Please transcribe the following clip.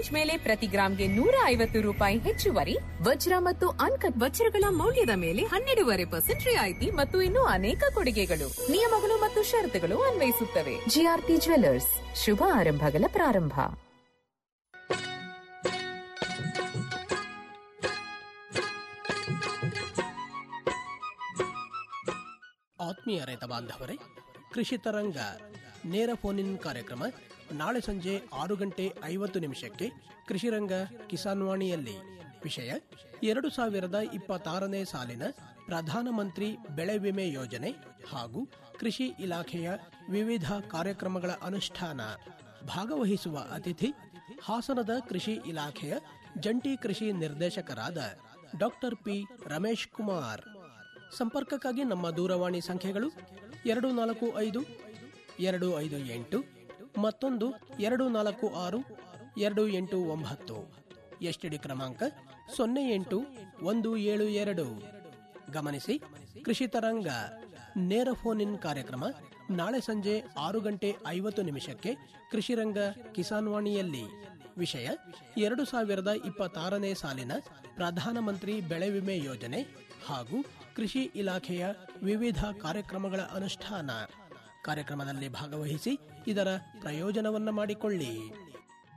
exchange ಮೇಲೆ ಪ್ರತಿ ಗ್ರಾಂಗೆ ನೂರ ಐವತ್ತು ರೂಪಾಯಿ ಹೆಚ್ಚುವರಿ ವಜ್ರ ಮತ್ತು ಅನ್ಕಟ್ ವಜ್ರಗಳ ಮೌಲ್ಯದ ಮೇಲೆ ಹನ್ನೆರಡೂವರೆ ಪರ್ಸೆಂಟ್ ರಿಯಾಯಿತಿ ಮತ್ತು ಇನ್ನೂ ಅನೇಕ ಕೊಡುಗೆಗಳು ನಿಯಮಗಳು ಮತ್ತು ಷರತ್ತುಗಳು ಅನ್ವಯಿಸುತ್ತವೆ ಜಿಆರ್ಟಿ ಜ್ವೆಲ್ಲರ್ಸ್ ಶುಭ ಆರಂಭಗಳ ಪ್ರಾರಂಭ ಆತ್ಮೀಯ ರೈತ ಬಾಂಧವರೇ ಕೃಷಿ ತರಂಗ ನೇರ ಫೋನ್ ಇನ್ ಕಾರ್ಯಕ್ರಮ ನಾಳೆ ಸಂಜೆ ಆರು ಗಂಟೆ ಐವತ್ತು ನಿಮಿಷಕ್ಕೆ ಕೃಷಿರಂಗ ಕಿಸಾನ್ವಾಣಿಯಲ್ಲಿ ವಿಷಯ ಎರಡು ಸಾವಿರದ ಇಪ್ಪತ್ತಾರನೇ ಸಾಲಿನ ಪ್ರಧಾನಮಂತ್ರಿ ಬೆಳೆ ವಿಮೆ ಯೋಜನೆ ಹಾಗೂ ಕೃಷಿ ಇಲಾಖೆಯ ವಿವಿಧ ಕಾರ್ಯಕ್ರಮಗಳ ಅನುಷ್ಠಾನ ಭಾಗವಹಿಸುವ ಅತಿಥಿ ಹಾಸನದ ಕೃಷಿ ಇಲಾಖೆಯ ಜಂಟಿ ಕೃಷಿ ನಿರ್ದೇಶಕರಾದ ಡಾಕ್ಟರ್ ಪಿ ರಮೇಶ್ ಕುಮಾರ್ ಸಂಪರ್ಕಕ್ಕಾಗಿ ನಮ್ಮ ದೂರವಾಣಿ ಸಂಖ್ಯೆಗಳು ಎರಡು ನಾಲ್ಕು ಐದು ಎರಡು ಐದು ಎಂಟು ಮತ್ತೊಂದು ಎರಡು ನಾಲ್ಕು ಆರು ಎರಡು ಎಂಟು ಒಂಬತ್ತು ಎಸ್ಟಿಡಿ ಕ್ರಮಾಂಕ ಸೊನ್ನೆ ಎಂಟು ಒಂದು ಏಳು ಎರಡು ಗಮನಿಸಿ ಕೃಷಿ ತರಂಗ ನೇರ ಫೋನ್ ಇನ್ ಕಾರ್ಯಕ್ರಮ ನಾಳೆ ಸಂಜೆ ಆರು ಗಂಟೆ ಐವತ್ತು ನಿಮಿಷಕ್ಕೆ ಕೃಷಿರಂಗ ಕಿಸಾನ್ವಾಣಿಯಲ್ಲಿ ವಿಷಯ ಎರಡು ಸಾವಿರದ ಇಪ್ಪತ್ತಾರನೇ ಸಾಲಿನ ಪ್ರಧಾನಮಂತ್ರಿ ಬೆಳೆ ವಿಮೆ ಯೋಜನೆ ಹಾಗೂ ಕೃಷಿ ಇಲಾಖೆಯ ವಿವಿಧ ಕಾರ್ಯಕ್ರಮಗಳ ಅನುಷ್ಠಾನ ಕಾರ್ಯಕ್ರಮದಲ್ಲಿ ಭಾಗವಹಿಸಿ ಇದರ ಪ್ರಯೋಜನವನ್ನ ಮಾಡಿಕೊಳ್ಳಿ